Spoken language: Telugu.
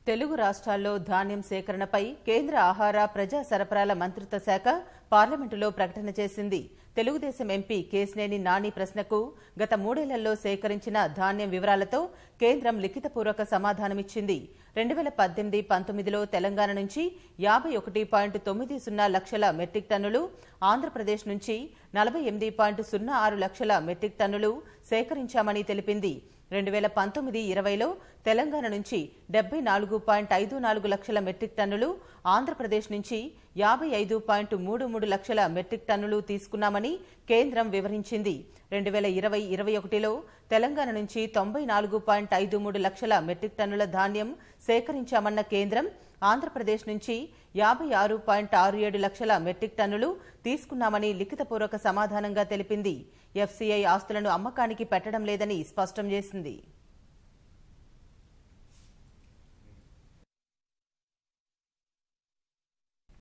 తెలుగు రాష్ట్రాల్లో ధాన్యం సేకరణపై కేంద్ర ఆహార ప్రజా సరఫరాల మంత్రిత్వ శాఖ పార్లమెంటులో ప్రకటన చేసింది తెలుగుదేశం ఎంపీ కేసినేని నాని ప్రశ్నకు గత మూడేళ్లలో సేకరించిన ధాన్యం వివరాలతో కేంద్రం లిఖితపూర్వక సమాధానమిచ్చింది రెండు వేల పద్దెనిమిది పంతొమ్మిదిలో తెలంగాణ నుంచి యాభై ఒకటి పాయింట్ తొమ్మిది సున్నా లక్షల మెట్రిక్ టన్నులు ఆంధ్రప్రదేశ్ నుంచి నలభై ఎనిమిది పాయింట్ సున్నా ఆరు లక్షల మెట్రిక్ టన్నులు సేకరించామని తెలిపింది రెండు వేల పంతొమ్మిది ఇరవైలో తెలంగాణ నుంచి డెబ్బై నాలుగు పాయింట్ ఐదు నాలుగు లక్షల మెట్రిక్ టన్నులు ఆంధ్రప్రదేశ్ నుంచి యాభై ఐదు పాయింట్ మూడు మూడు లక్షల మెట్రిక్ టన్నులు తీసుకున్నామని కేంద్రం వివరించింది రెండు వేల ఇరవై ఇరవై ఒకటిలో తెలంగాణ నుంచి తొంభై నాలుగు పాయింట్ ఐదు మూడు లక్షల మెట్రిక్ టన్నుల ధాన్యం సేకరించామన్న కేంద్రం ఆంధ్రప్రదేశ్ నుంచి యాభై ఆరు పాయింట్ ఆరు ఏడు లక్షల మెట్రిక్ టన్నులు తీసుకున్నామని లిఖితపూర్వక సమాధానంగా తెలిపింది ఎఫ్సీఐ ఆస్తులను అమ్మకానికి పెట్టడం లేదని స్పష్టం చేసింది